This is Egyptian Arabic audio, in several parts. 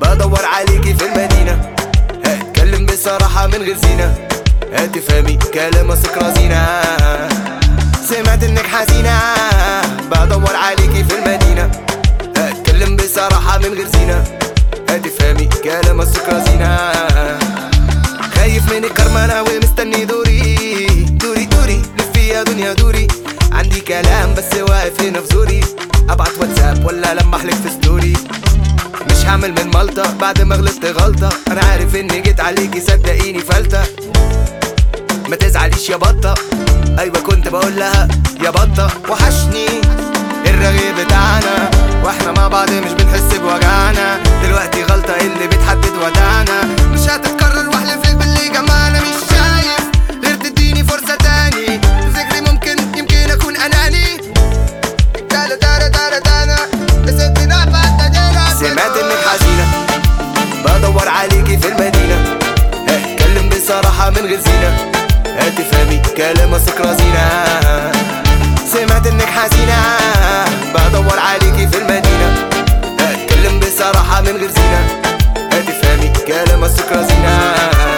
بدور عليكي في المدينة هتكلم بصراحة من غير زينة هتفهمي كلام اثق رزينة سمعت انك حزينة بدور عليكي في المدينة هتكلم بصراحة من غير زينة هتفهمي كلام اثق رزينة خايف من الكرمانة ومستني دوري دوري دوري لفي يا دنيا دوري عندي كلام بس واقف هنا في زوري ابعت واتساب ولا لما احلك في ستوري مش هعمل من مالطة بعد ما غلطت غلطة انا عارف اني جيت عليكي صدقيني فلتة ما تزعليش يا بطة ايوه كنت بقول لها يا بطة وحشني الرغي بتاعنا واحنا مع بعض مش بنحس بوجعنا دلوقتي غلطة اللي بتحدد وداعنا مش هتتكرر واحلف لك باللي جمعنا مش شايف غير تديني فرصة تاني تفتكري ممكن يمكن اكون اناني دانا دانا دانا دانا سمعت انك حزينة بدور عليكي في المدينة هتكلم بصراحة من غير زينة هتفهمي كلام اثق رزينة سمعت انك حزينة بدور عليكي في المدينة هتكلم بصراحة من غير زينة هتفهمي كلام اثق رزينة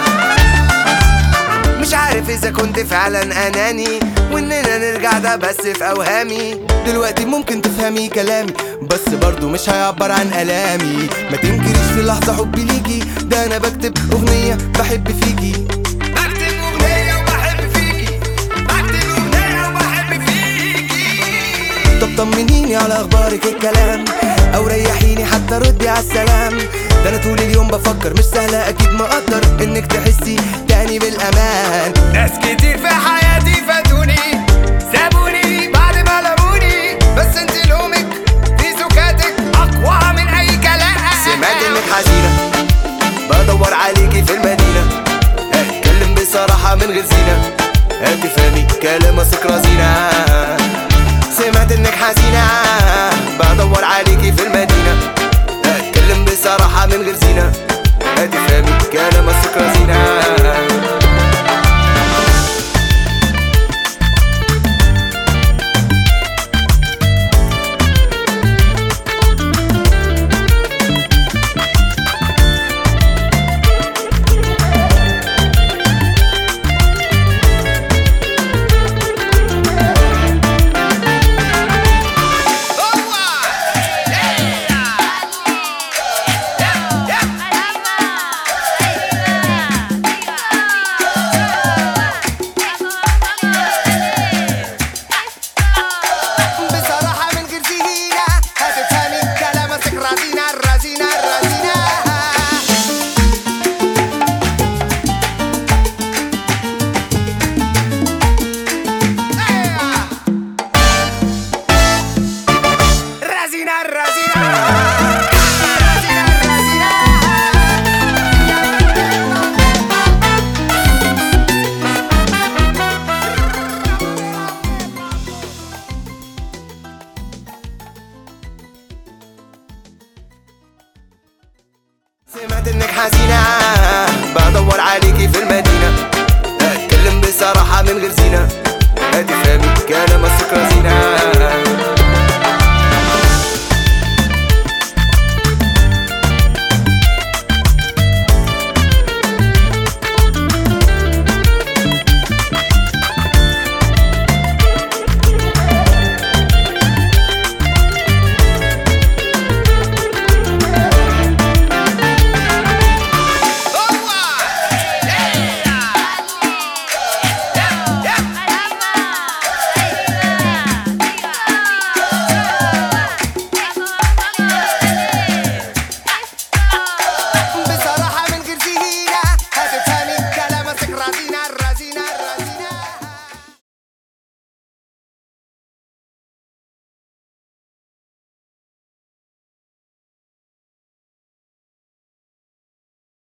مش عارف اذا كنت فعلا اناني واننا نرجع ده بس في اوهامي دلوقتي ممكن تفهمي كلامي بس برضو مش هيعبر عن الامي ما تنكريش في لحظه حبي ليكي ده انا بكتب اغنيه بحب فيكي بكتب اغنيه وبحب فيكي بكتب اغنيه وبحب فيكي طب طمنيني على اخبارك الكلام او ريحيني حتى ردي على السلام ده انا طول اليوم بفكر مش سهله اكيد ما اقدر انك تحسي تاني بالامان ناس كتير في حياتي فاتوني سابوني بعد ما لموني بس انت لومك في سكاتك اقوى من اي كلام سمعت انك حزينه بدور عليكي في المدينه هتكلم بصراحه من غير زينه هتفهمي كلام اثق رزينه سمعت انك حزينة بدور عليكي في المدينة هتكلم بصراحة من غير زينة هتفهمي كلام اثق رزينة بصراحة من غير زينة هتفهمي كلام اثق رزينة رزينة رزينة رزينة رزينة سمعت انك حزينة بدور عليكي في المدينة هتكلم بصراحة من غير زينة هتفهمي كلام اثق رزينة